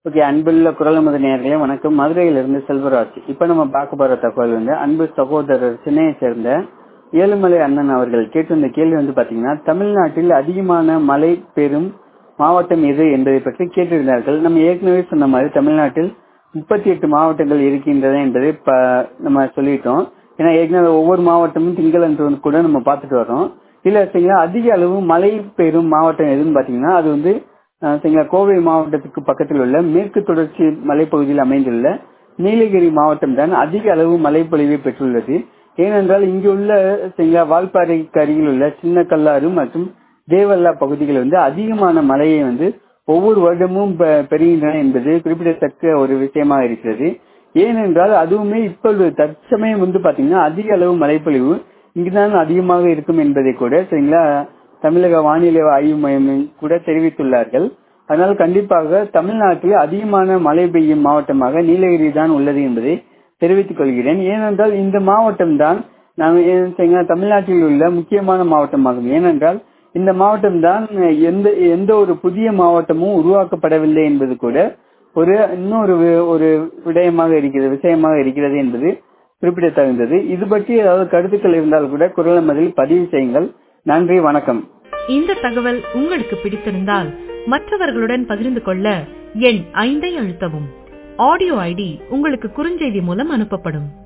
okay அன்புள்ள குரல் நமது நேர்களே வணக்கம் மதுரையிலிருந்து செல்வராஜ் இப்ப நம்ம பார்க்க போற தகவல் வந்து அன்பு சகோதரர் சென்னையை சேர்ந்த ஏழுமலை அண்ணன் அவர்கள் கேட்டிருந்த கேள்வி வந்து பாத்தீங்கன்னா தமிழ்நாட்டில் அதிகமான மழை பெறும் மாவட்டம் எது என்பதை பற்றி கேட்டிருந்தார்கள் நம்ம ஏற்கனவே சொன்ன மாதிரி தமிழ்நாட்டில் முப்பத்தி எட்டு மாவட்டங்கள் இருக்கின்றன என்பதை ப- நம்ம சொல்லிட்டோம் ஏன்னா ஏற்கனவே ஒவ்வொரு மாவட்டமும் திங்களன்று வந்து கூட நம்ம பார்த்துட்டு வரோம் இல்ல சரிங்களா அதிக அளவு மழை பெறும் மாவட்டம் எதுன்னு பாத்தீங்கன்னா அது வந்து அஹ், சரிங்களா கோவை மாவட்டத்துக்கு பக்கத்தில் உள்ள மேற்கு தொடர்ச்சி மலைப்பகுதியில் அமைந்துள்ள நீலகிரி மாவட்டம் தான் அதிக அளவு மழைப்பொழிவை பெற்றுள்ளது ஏனென்றால் இங்கு உள்ள சரிங்களா வால்பாறைக்கு அருகில் உள்ள சின்ன கல்லாறு மற்றும் தேவல்லா பகுதிகள் வந்து அதிகமான மழையை வந்து ஒவ்வொரு வருடமும் பெ- பெறுகின்றன என்பது குறிப்பிடத்தக்க ஒரு விஷயமாக இருக்கிறது ஏனென்றால் அதுவுமே இப்பொழுது தற்சமயம் வந்து பாத்தீங்கன்னா அதிக அளவு மழைப்பொழிவு இங்குதான் அதிகமாக இருக்கும் என்பதை கூட சரிங்களா தமிழக வானிலை ஆய்வு மையம் கூட தெரிவித்துள்ளார்கள் அதனால் கண்டிப்பாக தமிழ்நாட்டில் அதிகமான மழை பெய்யும் மாவட்டமாக நீலகிரி தான் உள்ளது என்பதை தெரிவித்துக் கொள்கிறேன் ஏனென்றால் இந்த மாவட்டம் தான் நாம் ஏன் சரிங்களா, தமிழ்நாட்டில் உள்ள முக்கியமான மாவட்டமாகும் ஏனென்றால் இந்த மாவட்டம் தான் எந்த எந்த ஒரு புதிய மாவட்டமும் உருவாக்கப்படவில்லை என்பது கூட ஒரு இன்னொரு வி- ஒரு விடயமாக இருக்கிறது விஷயமாக இருக்கிறது என்பது குறிப்பிடத்தகுந்தது இது பற்றி ஏதாவது கருத்துக்கள் இருந்தால் கூட குரல் மதில் பதிவு செய்யுங்கள் நன்றி வணக்கம் இந்த தகவல் உங்களுக்கு பிடித்திருந்தால் மற்றவர்களுடன் பகிர்ந்து கொள்ள எண் ஐந்தை அழுத்தவும் ஆடியோ ஐடி உங்களுக்கு குறுஞ்செய்தி மூலம் அனுப்பப்படும்